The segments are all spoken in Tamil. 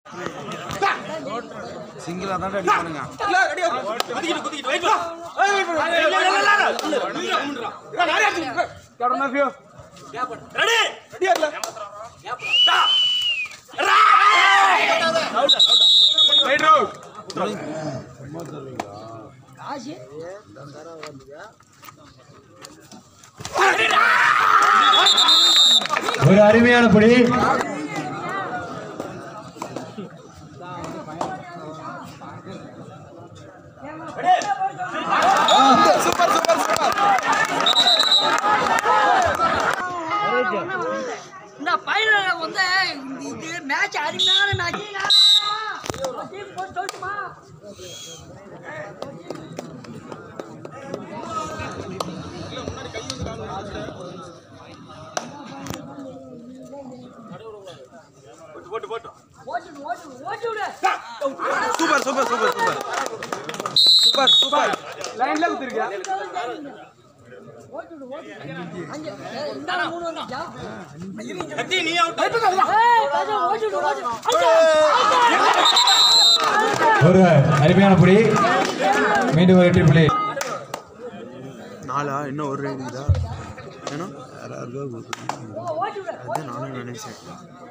சிங்கிளா தான் அடிப்பானுங்க ஒரு அருமையான புடி இந்த பையன் வந்து இந்த இது மேட்ச் அருமையான மேட்ச் சொல்லட்டுமா ஓட்டு ஓட்டு ஓட்டு விடு super super super super super super லைன்ல குத்திருக்கியா ஓட்டு விடு ஓட்டு விடு. அஞ்சு ஏய், இந்தாடா மூணு வந்துச்சா நீ அவுட் ஏய் பாஜா ஓட்டு விடு ஓட்டு அஞ்சு ஒரு அருமையான புடி மீண்டும் ஒரு வெற்றி புள்ளி நாளா இன்னும் ஒரு ரைடு இதா ஏன்னா ஓட்டு விடு அது நானும் நினைச்சேன்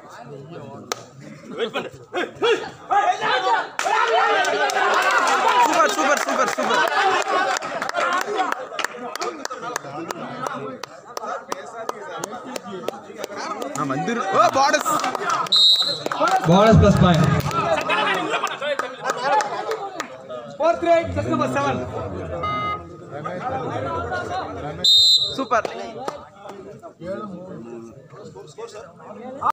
சூப்பர் சூப்பர் சூப்பர் சூப்பர் நான் வந்துரு ஓ பாடஸ் bonus plus point fourth right set number 7 super